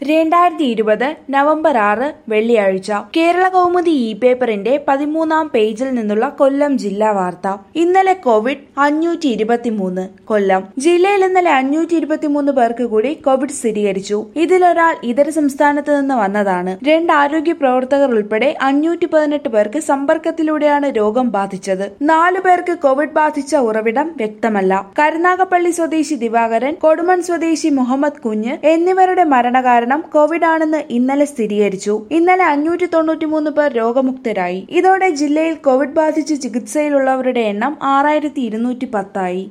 രണ്ടായിരത്തി ഇരുപത് നവംബർ ആറ് വെള്ളിയാഴ്ച കേരള കൗമുദി ഇ പേപ്പറിന്റെ പതിമൂന്നാം പേജിൽ നിന്നുള്ള കൊല്ലം ജില്ലാ വാർത്ത ഇന്നലെ കോവിഡ് അഞ്ഞൂറ്റി ഇരുപത്തിമൂന്ന് കൊല്ലം ജില്ലയിൽ ഇന്നലെ അഞ്ഞൂറ്റി ഇരുപത്തിമൂന്ന് പേർക്ക് കൂടി കോവിഡ് സ്ഥിരീകരിച്ചു ഇതിലൊരാൾ ഇതര സംസ്ഥാനത്ത് നിന്ന് വന്നതാണ് രണ്ട് ആരോഗ്യ പ്രവർത്തകർ ഉൾപ്പെടെ അഞ്ഞൂറ്റി പതിനെട്ട് പേർക്ക് സമ്പർക്കത്തിലൂടെയാണ് രോഗം ബാധിച്ചത് നാലു പേർക്ക് കോവിഡ് ബാധിച്ച ഉറവിടം വ്യക്തമല്ല കരുനാഗപ്പള്ളി സ്വദേശി ദിവാകരൻ കൊടുമൺ സ്വദേശി മുഹമ്മദ് കുഞ്ഞ് എന്നിവരുടെ മരണകാരണം കോവിഡ് ആണെന്ന് ഇന്നലെ സ്ഥിരീകരിച്ചു ഇന്നലെ അഞ്ഞൂറ്റി തൊണ്ണൂറ്റിമൂന്ന് പേർ രോഗമുക്തരായി ഇതോടെ ജില്ലയിൽ കോവിഡ് ബാധിച്ച് ചികിത്സയിലുള്ളവരുടെ എണ്ണം ആറായിരത്തി ഇരുന്നൂറ്റി പത്തായി